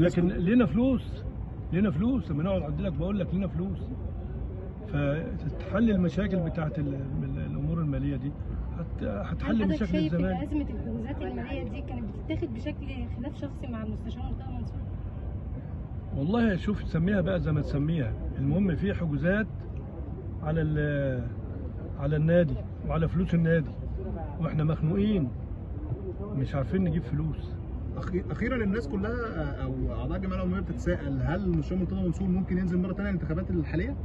لكن لينا فلوس لينا فلوس لما نقعد اعد لك بقول لك لينا فلوس فتتحل المشاكل بتاعت ال- ال- الامور الماليه دي هت- هل هتحل حضرتك مشاكل شايف ان الزمان ازمه الحجوزات الماليه دي كانت بتتاخد بشكل خلاف شخصي مع المستشار مرتضى منصور؟ والله شوف تسميها بقى زي ما تسميها المهم في حجوزات على ال- على النادي وعلى فلوس النادي واحنا مخنوقين مش عارفين نجيب فلوس أخي- اخيرا الناس كلها او اعضاء الجمعيه العموميه بتتساءل هل المستشار مرتضى منصور ممكن ينزل مره ثانيه الانتخابات الحاليه؟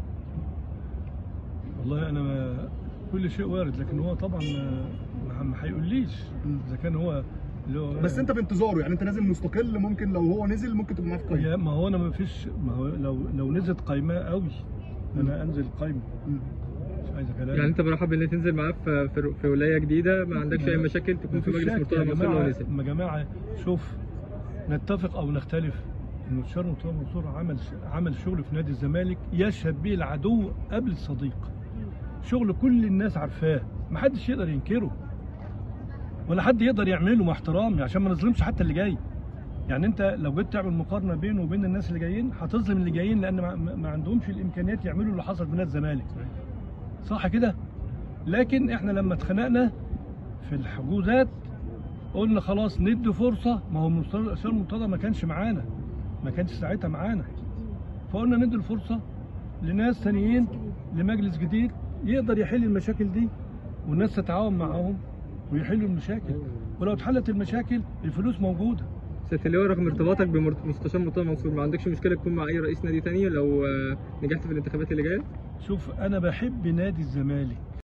والله انا ما كل شيء وارد لكن هو طبعا ما- ما هيقوليش اذا كان هو اللي هو بس انت في انتظاره يعني انت نازل مستقل ممكن لو هو نزل ممكن تبقى معاه في قايمه يا ما هو انا ما فيش ما هو لو لو نزلت قايمه قوي انا انزل قايمه مم. مش عايز كلام يعني انت مرحب ان تنزل معاه في في- في ولايه جديده ما عندكش اي مشاكل تكون في مفيش مجلس شك مرتضى يا منصور لو جماعه نزل يا جماعه شوف نتفق او نختلف المستشار مرتضى منصور عمل عمل شغل في نادي الزمالك يشهد به العدو قبل الصديق شغل كل الناس عارفاه محدش يقدر ينكره ولا حد يقدر يعمله مع احترامي عشان ما نظلمش حتى اللي جاي يعني انت لو جيت تعمل مقارنه بينه وبين الناس اللي جايين هتظلم اللي جايين لان ما, ما عندهمش الامكانيات يعملوا اللي حصل في نادي الزمالك صح كده لكن احنا لما اتخانقنا في الحجوزات قلنا خلاص ندي فرصه ما هو المستشار مرتضى ما كانش معانا ما كانش ساعتها معانا فقلنا ندي الفرصه لناس تانيين لمجلس جديد يقدر يحل المشاكل دي والناس تتعاون معاهم ويحلوا المشاكل ولو اتحلت المشاكل الفلوس موجوده سياده اللواء رغم ارتباطك بمستشار مرتضى منصور ما عندكش مشكله تكون مع اي رئيس نادي تاني لو آه، نجحت في الانتخابات اللي جايه شوف انا بحب نادي الزمالك